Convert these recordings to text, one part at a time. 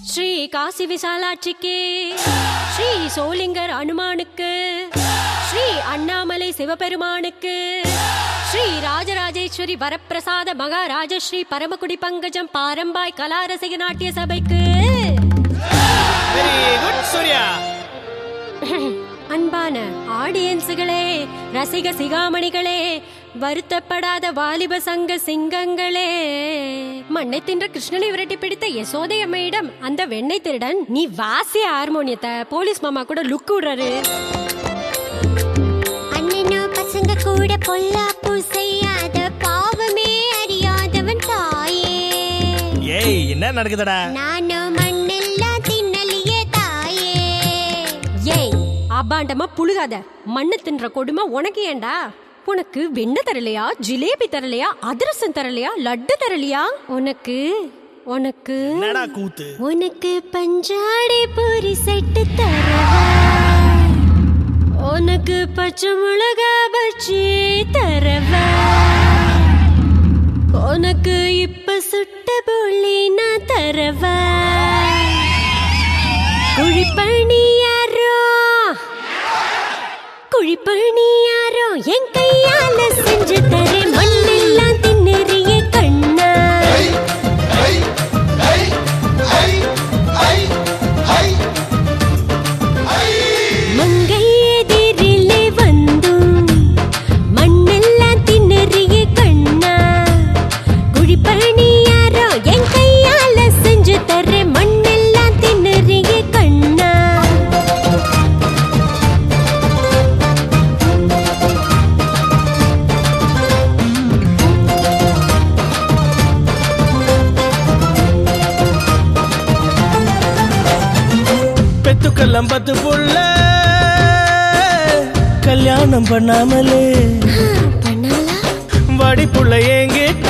ஸ்ரீ காசி விசாலாட்சிக்கு ஸ்ரீ சோளிங்கர் அனுமானுக்கு ஸ்ரீ அண்ணாமலை சிவபெருமானுக்கு ஸ்ரீ ராஜராஜேஸ்வரி வரப்பிரசாத மகாராஜஸ்ரீ பரமக்குடி பங்கஜம் பாரம்பாய் கலாரசிக நாட்டிய சபைக்கு வெரி குட் சூர்யா அன்பான ஆடியன்ஸுகளே ரசிக சிகாமணிகளே வருத்தப்படாத வாலிப சங்க சிங்கங்களே மண்ணை தின்ற கிருஷ்ணனை விரட்டி பிடித்த யசோதையம்மையிடம் அந்த வெண்ணெய் திருடன் நீ வாசிய ஹார்மோனியத்தை போலீஸ் மாமா கூட லுக் விடுறாரு அண்ணனோ பசங்க கூட பொல்லாப்பு செய்யாத பாவமே அறியாதவன் தாயே ஏய் என்ன நடக்குதுடா நானும் மண்ணெல்லாம் தின்னலியே தாயே ஏய் அபாண்டமா புழுகாத மண்ணு தின்ற கொடுமை உனக்கு ஏண்டா உனக்கு வெண்ணெய் தரலையா ஜிலேபி தரலையா அதிரசம் தரலையா லட்டு தரலையா உனக்கு உனக்கு என்னடா கூத்து உனக்கு பஞ்சாடை பூரி செட்டு தரவா உனக்கு பச்சை மிளகா பச்சி தரவா உனக்கு இப்ப சுட்ட புள்ளி நான் தரவா குழிப்பணி யாரோ குழிப்பணி யாரோ என் கையால செஞ்சு தரேன் மண்ணெல்லாம் தின்னறிய கண்ணா மங்கை எதிரிலே வந்தும் மண்ணெல்லாம் தின்னறிய கண்ணா குழிப்பணி யாரோ என் கையால செஞ்சு தரேன் மண்ணெல்லாம் தின்னறிய கண்ணா பெத்துக்கெல்லாம் பத்து புள்ள கல்யாணம் பண்ணாமலே பண்ணாலா வடி புள்ள என்கிட்ட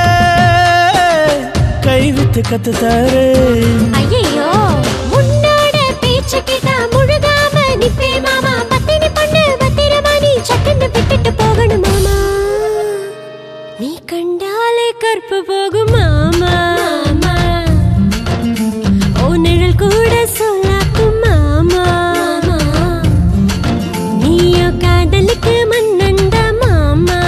கை வித்து கத்து தாரு ஐயையோ உன்னோட பேச்சு கேட்டா முழுகாம நிப்பே மாமா பத்தினி பொண்ணு பத்திரமா நீ சட்டுன்னு விட்டுட்டு போகணும் மாமா நீ கண்டாலே கற்பு போகும் மாமா ஓ நிழல் கூட சொல்லாக்கும் மாமா நீயோ காதலுக்கு மன்னண்ட மாமா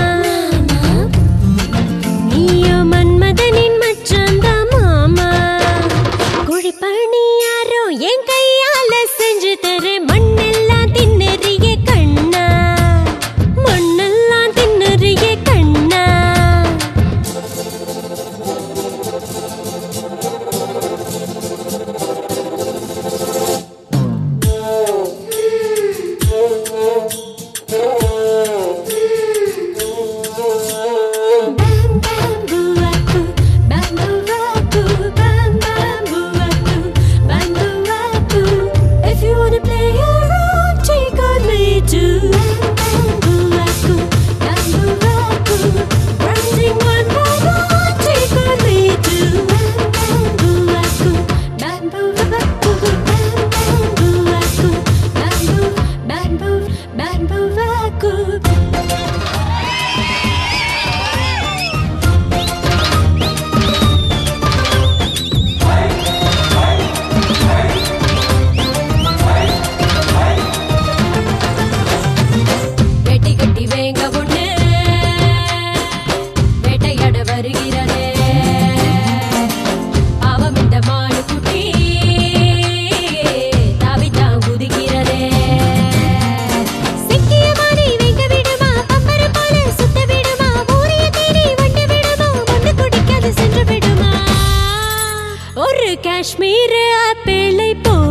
நீயோ மன்மதனின் மச்சந்த மாமா குழிப்பணி யாரோ என் கையால செஞ்சு தர மண்ணெல்லாம் தின்னறிய கண்ணா மண்ணெல்லாம் தின்னறிய கண்ணா If you wanna play around, take on me too. Rising one by one, take on me too. Bamboo, bamboo, bamboo, வெட்டி கட்டி வேங்க ஒண்ணு வேட்டையாட வருகிறதே பாவம் இந்த மாடு குட்டி தாவித்தான் குதிக்கிறதே சிக்கிய மானை வைக்க விடுமா பம்பர போல சுத்த விடுமா ஊரிய தேடி வண்டு விடுமா ஒன்று குடிக்காது சென்று விடுமா ஒரு காஷ்மீர் ஆப்பிளை போ